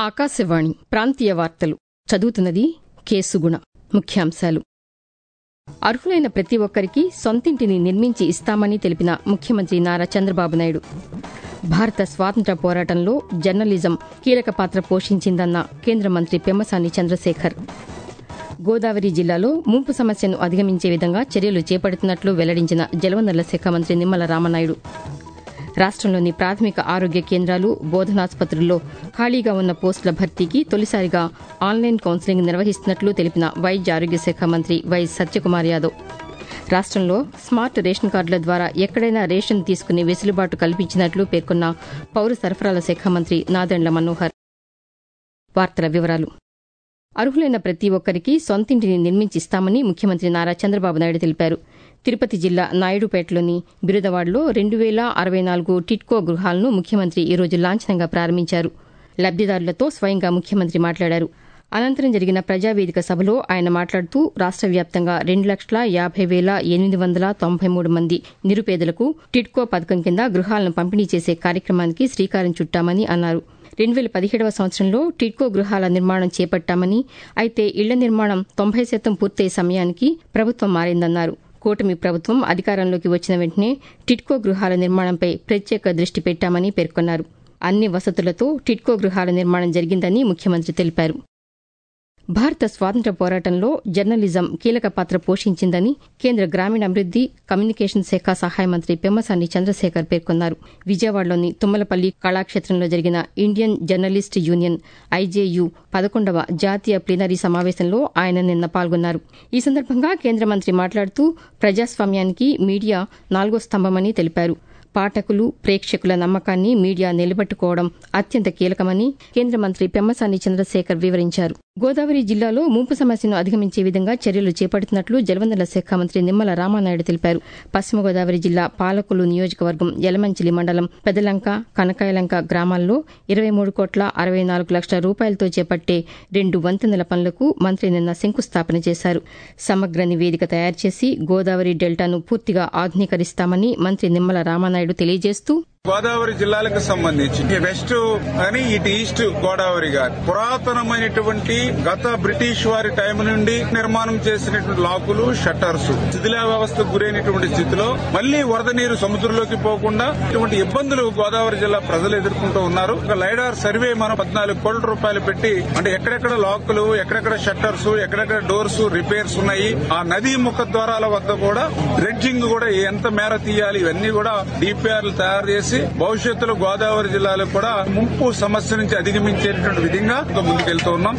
ఆకాశవాణి ప్రాంతీయ వార్తలు చదువుతున్నది కేసుగుణ ముఖ్యాంశాలు అర్హులైన ప్రతి ఒక్కరికి సొంతింటిని నిర్మించి ఇస్తామని తెలిపిన ముఖ్యమంత్రి నారా చంద్రబాబు నాయుడు భారత స్వాతంత్ర్య పోరాటంలో జర్నలిజం కీలక పాత్ర పోషించిందన్న కేంద్ర మంత్రి పెమ్మసాని చంద్రశేఖర్ గోదావరి జిల్లాలో ముంపు సమస్యను అధిగమించే విధంగా చర్యలు చేపడుతున్నట్లు వెల్లడించిన జలవనరుల శాఖ మంత్రి నిమ్మల రామనాయుడు రాష్టంలోని ప్రాథమిక ఆరోగ్య కేంద్రాలు బోధనాసుపత్రుల్లో ఖాళీగా ఉన్న పోస్టుల భర్తీకి తొలిసారిగా ఆన్లైన్ కౌన్సిలింగ్ నిర్వహిస్తున్నట్లు తెలిపిన వైద్య ఆరోగ్య శాఖ మంత్రి వై సత్యకుమార్ యాదవ్ రాష్టంలో స్మార్ట్ రేషన్ కార్డుల ద్వారా ఎక్కడైనా రేషన్ తీసుకునే వెసులుబాటు కల్పించినట్లు పేర్కొన్న పౌర సరఫరాల శాఖ మంత్రి నాదెండ్ల మనోహర్ వార్తల వివరాలు అర్హులైన ప్రతి ఒక్కరికి సొంతింటిని నిర్మించిస్తామని ముఖ్యమంత్రి నారా చంద్రబాబు నాయుడు తెలిపారు తిరుపతి జిల్లా నాయుడుపేటలోని బిరుదవాడలో రెండు వేల అరవై నాలుగు టిట్కో గృహాలను ముఖ్యమంత్రి ఈరోజు లాంఛనంగా ప్రారంభించారు లబ్దిదారులతో స్వయంగా ముఖ్యమంత్రి మాట్లాడారు అనంతరం జరిగిన ప్రజావేదిక సభలో ఆయన మాట్లాడుతూ రాష్ట వ్యాప్తంగా రెండు లక్షల యాభై వేల ఎనిమిది వందల తొంభై మూడు మంది నిరుపేదలకు టిట్కో పథకం కింద గృహాలను పంపిణీ చేసే కార్యక్రమానికి శ్రీకారం చుట్టామని అన్నారు రెండు వేల పదిహేడవ సంవత్సరంలో టిడ్కో గృహాల నిర్మాణం చేపట్టామని అయితే ఇళ్ల నిర్మాణం తొంభై శాతం పూర్తయ్యే సమయానికి ప్రభుత్వం మారిందన్నారు కూటమి ప్రభుత్వం అధికారంలోకి వచ్చిన వెంటనే టిడ్కో గృహాల నిర్మాణంపై ప్రత్యేక దృష్టి పెట్టామని పేర్కొన్నారు అన్ని వసతులతో టిడ్కో గృహాల నిర్మాణం జరిగిందని ముఖ్యమంత్రి తెలిపారు భారత స్వాతంత్ర్య పోరాటంలో జర్నలిజం కీలక పాత్ర పోషించిందని కేంద్ర గ్రామీణాభివృద్ది కమ్యూనికేషన్ శాఖ సహాయ మంత్రి పెమ్మసాని చంద్రశేఖర్ పేర్కొన్నారు విజయవాడలోని తుమ్మలపల్లి కళాక్షేత్రంలో జరిగిన ఇండియన్ జర్నలిస్ట్ యూనియన్ ఐజేయు పదకొండవ జాతీయ ప్లీనరీ సమావేశంలో ఆయన నిన్న పాల్గొన్నారు ఈ సందర్భంగా కేంద్ర మంత్రి మాట్లాడుతూ ప్రజాస్వామ్యానికి మీడియా నాలుగో స్తంభమని తెలిపారు పాఠకులు ప్రేక్షకుల నమ్మకాన్ని మీడియా నిలబెట్టుకోవడం అత్యంత కీలకమని కేంద్ర మంత్రి పెమ్మసాని చంద్రశేఖర్ వివరించారు గోదావరి జిల్లాలో ముంపు సమస్యను అధిగమించే విధంగా చర్యలు చేపడుతున్నట్లు జలవనరుల శాఖ మంత్రి నిమ్మల రామానాయుడు తెలిపారు పశ్చిమ గోదావరి జిల్లా పాలకులు నియోజకవర్గం యలమంచిలి మండలం పెదలంక కనకాయలంక గ్రామాల్లో ఇరవై మూడు కోట్ల అరవై నాలుగు లక్షల రూపాయలతో చేపట్టే రెండు వంతెనల పనులకు మంత్రి నిన్న శంకుస్థాపన చేశారు సమగ్ర నివేదిక తయారు చేసి గోదావరి డెల్టాను పూర్తిగా ఆధునీకరిస్తామని మంత్రి నిమ్మల రామానాయుడు తెలియజేస్తూ గోదావరి జిల్లాలకు సంబంధించి వెస్ట్ అని ఇటు ఈస్ట్ గోదావరి గారు పురాతనమైనటువంటి గత బ్రిటిష్ వారి టైం నుండి నిర్మాణం చేసినటువంటి లాకులు షట్టర్స్ శిథిలా వ్యవస్థకు గురైనటువంటి స్థితిలో మళ్లీ వరద నీరు సముద్రంలోకి పోకుండా ఇటువంటి ఇబ్బందులు గోదావరి జిల్లా ప్రజలు ఎదుర్కొంటూ ఉన్నారు ఒక లైడార్ సర్వే మనం పద్నాలుగు కోట్ల రూపాయలు పెట్టి అంటే ఎక్కడెక్కడ లాకులు ఎక్కడెక్కడ షట్టర్స్ ఎక్కడెక్కడ డోర్స్ రిపేర్స్ ఉన్నాయి ఆ నదీ ముఖ ద్వారాల వద్ద కూడా డ్రెడ్జింగ్ కూడా ఎంత మేర తీయాలి ఇవన్నీ కూడా డిపిఆర్లు తయారు చేసి భవిష్యత్తులో గోదావరి జిల్లాలో కూడా ముంపు సమస్య నుంచి అధిగమించేటువంటి విధంగా ముందుకెళ్తూ ఉన్నాం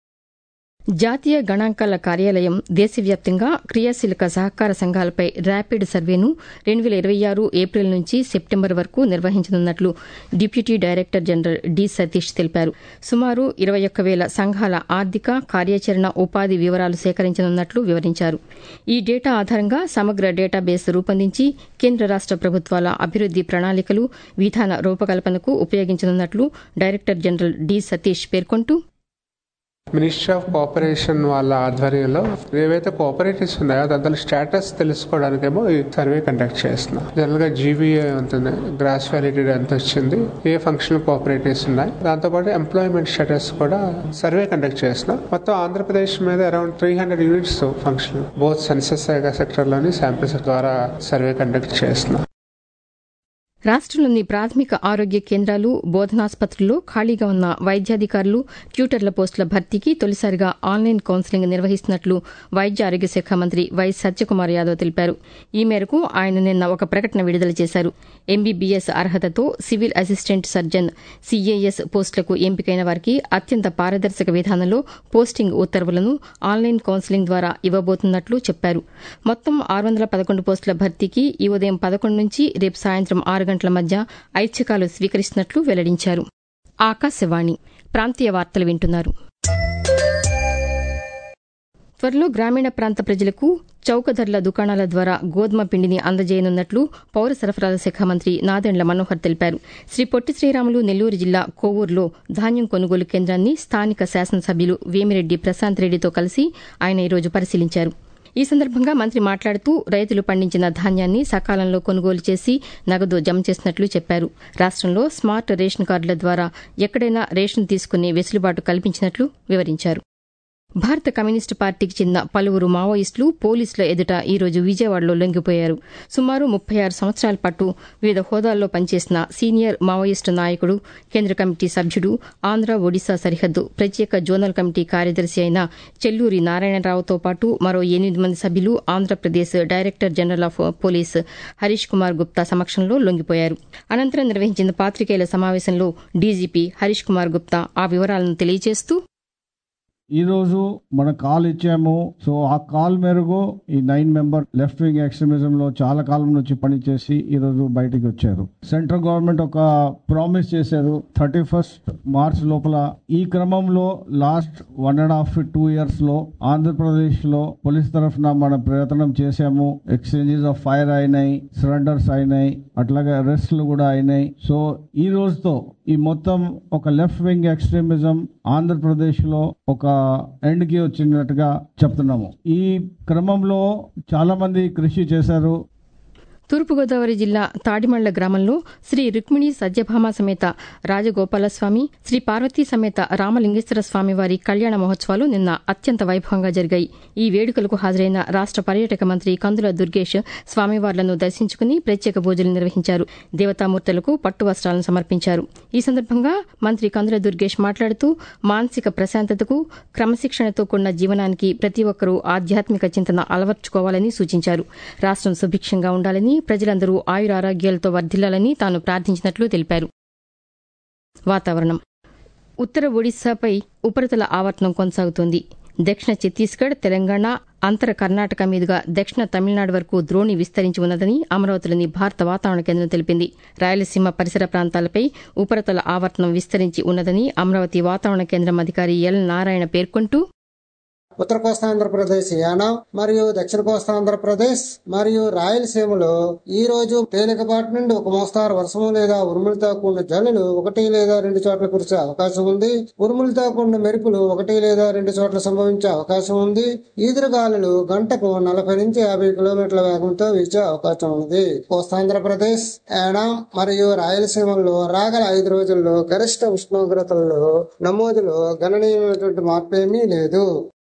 జాతీయ గణాంకాల కార్యాలయం దేశవ్యాప్తంగా క్రియాశీలక సహకార సంఘాలపై ర్యాపిడ్ సర్వేను రెండు వేల ఇరవై ఆరు ఏప్రిల్ నుంచి సెప్టెంబర్ వరకు నిర్వహించనున్నట్లు deputy director general D Satish తెలిపారు సుమారు ఇరవై ఒక్క వేల సంఘాల ఆర్థిక కార్యాచరణ ఉపాధి వివరాలు సేకరించనున్నట్లు వివరించారు ఈ డేటా ఆధారంగా సమగ్ర డేటాబేస్ రూపొందించి కేంద్ర రాష్ట ప్రభుత్వాల అభివృద్ది ప్రణాళికలు విధాన రూపకల్పనకు ఉపయోగించనున్నట్లు డైరెక్టర్ జనరల్ డి సతీష్ పేర్కొంటూ మినిస్ట్రీ ఆఫ్ కోఆపరేషన్ వాళ్ళ ఆధ్వర్యంలో ఏవైతే కోఆపరేటివ్స్ ఉన్నాయో దాంట్లో స్టేటస్ తెలుసుకోవడానికేమో ఈ సర్వే కండక్ట్ చేస్తున్నాం జనరల్ గా జీవీఏ ఉంటుంది గ్రాస్ వ్యాలిటీ ఎంత వచ్చింది ఏ ఫంక్షనల్ కోఆపరేటివ్స్ ఉన్నాయి దాంతోపాటు ఎంప్లాయ్మెంట్ స్టేటస్ కూడా సర్వే కండక్ట్ చేస్తున్నాం మొత్తం ఆంధ్రప్రదేశ్ మీద around three hundred units function both census sector లోని శాంపిల్స్ ద్వారా సర్వే కండక్ట్ చేస్తున్నాం రాష్టంలోని ప్రాథమిక ఆరోగ్య కేంద్రాలు బోధనాసుపత్రుల్లో ఖాళీగా ఉన్న వైద్యాధికారులు ట్యూటర్ల పోస్టుల భర్తీకి తొలిసారిగా ఆన్లైన్ కౌన్సిలింగ్ నిర్వహిస్తున్నట్లు వైద్య ఆరోగ్య శాఖ మంత్రి వై సత్యకుమార్ యాదవ్ తెలిపారు ఈ మేరకు ఆయన నిన్న ఒక ప్రకటన విడుదల చేశారు ఎంబీబీఎస్ అర్హతతో సివిల్ అసిస్టెంట్ సర్జన్ సీఏఎస్ పోస్టులకు ఎంపికైన వారికి అత్యంత పారదర్శక విధానంలో పోస్టింగ్ ఉత్తర్వులను ఆన్లైన్ కౌన్సిలింగ్ ద్వారా ఇవ్వబోతున్నట్లు చెప్పారు మొత్తం ఆరు వందల పదకొండు పోస్టుల భర్తీకి ఈ ఉదయం పదకొండు నుంచి రేపు సాయంత్రం ఆరు గంటల మధ్య ఐచ్ఛికాలు స్వీకరిస్తున్నట్లు వెల్లడించారు ఆకాశవాణి ప్రాంతీయ వార్తలు వింటున్నారు త్వరలో గ్రామీణ ప్రాంత ప్రజలకు చౌక ధరల దుకాణాల ద్వారా గోధుమ పిండిని అందజేయనున్నట్లు పౌర సరఫరాల శాఖ మంత్రి నాదెండ్ల మనోహర్ తెలిపారు శ్రీ పొట్టి శ్రీరాములు నెల్లూరు జిల్లా కోవూరులో ధాన్యం కొనుగోలు కేంద్రాన్ని స్థానిక శాసనసభ్యులు వేమిరెడ్డి ప్రశాంత్ రెడ్డితో కలిసి ఆయన ఈరోజు పరిశీలించారు ఈ సందర్భంగా మంత్రి మాట్లాడుతూ రైతులు పండించిన ధాన్యాన్ని సకాలంలో కొనుగోలు చేసి నగదు జమ చేసినట్లు చెప్పారు రాష్టంలో స్మార్ట్ రేషన్ కార్డుల ద్వారా ఎక్కడైనా రేషన్ తీసుకునే వెసులుబాటు కల్పించినట్లు వివరించారు భారత కమ్యూనిస్టు పార్టీకి చెందిన పలువురు మావోయిస్టులు పోలీసుల ఎదుట ఈ రోజు విజయవాడలో లొంగిపోయారు సుమారు ముప్పై ఆరు సంవత్సరాల పాటు వివిధ హోదాల్లో పనిచేసిన సీనియర్ మావోయిస్టు నాయకుడు కేంద్ర కమిటీ సభ్యుడు ఆంధ్ర ఒడిశా సరిహద్దు ప్రత్యేక జోనల్ కమిటీ కార్యదర్శి అయిన చెల్లూరి నారాయణరావుతో పాటు మరో ఎనిమిది మంది సభ్యులు Andhra Pradesh director general of police Harish Kumar Gupta సమక్షంలో లొంగిపోయారు అనంతరం నిర్వహించిన పాతికేయుల సమావేశంలో డీజీపీ హరీష్ కుమార్ గుప్తా ఆ వివరాలను తెలియజేస్తూ ఈ రోజు మన కాల్ ఇచ్చాము సో ఆ కాల్ మేరకు ఈ nine member left wing extremism లో చాలా కాలం నుంచి పనిచేసి ఈ రోజు బయటికి వచ్చారు సెంట్రల్ గవర్నమెంట్ ఒక ప్రామిస్ చేశారు థర్టీ ఫస్ట్ మార్చ్ లోపల ఈ క్రమంలో last one and half two years లో ఆంధ్రప్రదేశ్ లో పోలీస్ తరఫున మనం ప్రయత్నం చేశాము ఎక్స్చేంజెస్ ఆఫ్ ఫైర్ అయినాయి సరెండర్స్ అయినాయి అట్లాగే అరెస్ట్లు కూడా అయినాయి సో ఈ రోజుతో ఈ మొత్తం ఒక లెఫ్ట్ వింగ్ ఎక్స్ట్రీమిజం ఆంధ్రప్రదేశ్ లో ఒక ఎండ్ కి వచ్చినట్టుగా చెప్తున్నాము ఈ క్రమంలో చాలా మంది కృషి చేశారు తూర్పుగోదావరి జిల్లా తాడిమళ్ల గ్రామంలో శ్రీ రుక్మిణి సత్యభామ సమేత రాజగోపాలస్వామి శ్రీ పార్వతీ సమేత రామలింగేశ్వర స్వామి వారి కళ్యాణ మహోత్సవాలు నిన్న అత్యంత వైభవంగా జరిగాయి ఈ వేడుకలకు హాజరైన రాష్ట పర్యాటక మంత్రి కందుల దుర్గేష్ స్వామివార్లను దర్శించుకుని ప్రత్యేక పూజలు నిర్వహించారు దేవతామూర్తులకు పట్టు వస్త్రాలను సమర్పించారు ఈ సందర్భంగా మంత్రి కందుల దుర్గేష్ మాట్లాడుతూ మానసిక ప్రశాంతతకు క్రమశిక్షణతో కూడిన జీవనానికి ప్రతి ఒక్కరూ ఆధ్యాత్మిక చింతన అలవర్చుకోవాలని సూచించారు రాష్టం సుభిక్షంగా ఉండాలని ప్రజలందరూ ఆయురారోగ్యాలతో వర్ధిల్లాలని తాను ప్రార్థించినట్లు తెలిపారు వాతావరణం ఉత్తర ఒడిశాపై ఉపరితల ఆవర్తనం కొనసాగుతోంది దక్షిణ ఛత్తీస్గఢ్ తెలంగాణ అంతర కర్ణాటక మీదుగా దక్షిణ తమిళనాడు వరకు ద్రోణి విస్తరించి ఉన్నదని అమరావతిలోని భారత వాతావరణ కేంద్రం తెలిపింది రాయలసీమ పరిసర ప్రాంతాలపై ఉపరితల ఆవర్తనం విస్తరించి ఉన్నదని అమరావతి వాతావరణ కేంద్రం అధికారి ఎల్ నారాయణ పేర్కొంటూ ఉత్తర కోస్తాంధ్రప్రదేశ్ యానం మరియు దక్షిణ కోస్తాంధ్రప్రదేశ్ మరియు రాయలసీమలో ఈ రోజు తేలికపాటి నుండి ఒక మోస్తారు వర్షము లేదా ఉరుములతో కూడిన జల్లులు ఒకటి లేదా రెండు చోట్ల కురిసే అవకాశం ఉంది ఉరుములతో కూడిన మెరుపులు ఒకటి లేదా రెండు చోట్ల సంభవించే అవకాశం ఉంది ఈదురుగాలులు గంటకు నలభై నుంచి యాభై కిలోమీటర్ల వేగంతో వీచే అవకాశం ఉంది కోస్తాంధ్రప్రదేశ్ యానం మరియు రాయలసీమల్లో రాగల ఐదు రోజుల్లో గరిష్ట ఉష్ణోగ్రతల్లో నమోదులో గణనీయమైనటువంటి మార్పేమీ లేదు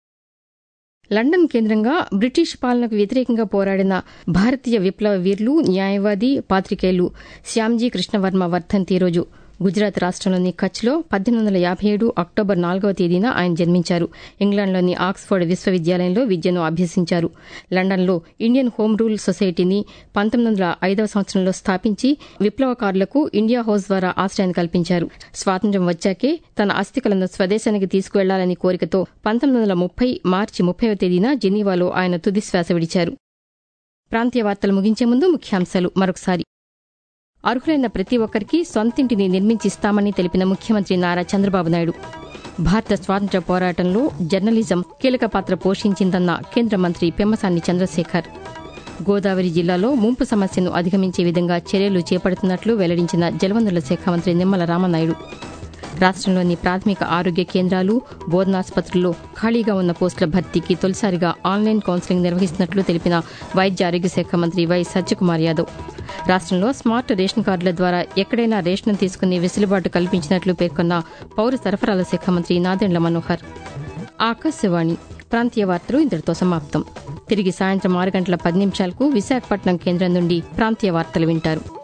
లండన్ కేంద్రంగా బ్రిటిష్ పాలనకు వ్యతిరేకంగా పోరాడిన భారతీయ విప్లవ వీరులు న్యాయవాది పాత్రికేయులు శ్యామ్జీ కృష్ణవర్మ వర్ధంతి రోజు గుజరాత్ రాష్టంలోని కచ్లో పద్దెనిమిది వందల యాభై ఏడు అక్టోబర్ నాలుగవ తేదీన ఆయన జన్మించారు ఇంగ్లాండ్లోని ఆక్స్ఫర్డ్ విశ్వవిద్యాలయంలో విద్యను అభ్యసించారు లండన్లో ఇండియన్ హోమ్ రూల్ సొసైటీని పంతొమ్మిది వందల ఐదవ సంవత్సరంలో స్థాపించి విప్లవకారులకు ఇండియా హౌస్ ద్వారా ఆశ్రయాన్ని కల్పించారు స్వాతంత్ర్యం వచ్చాకే తన అస్థికలను స్వదేశానికి తీసుకువెళ్లాలని కోరికతో పంతొమ్మిది వందల ముప్పై మార్చి ముప్పైవ తేదీన జెనీవాలో ఆయన తుది శ్వాస విడిచారు ప్రాంతీయ వార్తలు ముగించే ముందు ముఖ్యాంశాలు మరొకసారి అర్హులైన ప్రతి ఒక్కరికి సొంతింటిని నిర్మించిస్తామని తెలిపిన ముఖ్యమంత్రి నారా చంద్రబాబు నాయుడు భారత స్వాతంత్ర్య పోరాటంలో జర్నలిజం కీలక పాత్ర పోషించిందన్న కేంద్ర మంత్రి పెమ్మసాని చంద్రశేఖర్ గోదావరి జిల్లాలో ముంపు సమస్యను అధిగమించే విధంగా చర్యలు చేపడుతున్నట్లు వెల్లడించిన జలవనరుల శాఖ మంత్రి నిమ్మల రామనాయుడు రాష్టంలోని ప్రాథమిక ఆరోగ్య కేంద్రాలు బోధనాసుపత్రుల్లో ఖాళీగా ఉన్న పోస్టుల భర్తీకి తొలిసారిగా ఆన్లైన్ కౌన్సిలింగ్ నిర్వహిస్తున్నట్లు తెలిపిన వైద్య ఆరోగ్య శాఖ మంత్రి వై సత్యకుమార్ యాదవ్ రాష్టంలో స్మార్ట్ రేషన్ కార్డుల ద్వారా ఎక్కడైనా రేషన్ తీసుకునే వెసులుబాటు కల్పించినట్లు పేర్కొన్న పౌర సరఫరాల శాఖ మంత్రి నాదెండ్ల మనోహర్ ఆకాశవాణి ప్రాంతీయ వార్తలు ఇంతటితో సమాప్తం తిరిగి సాయంత్రం ఆరు గంటల పది నిమిషాలకు విశాఖపట్నం కేంద్రం నుండి ప్రాంతీయ వార్తలు వింటారు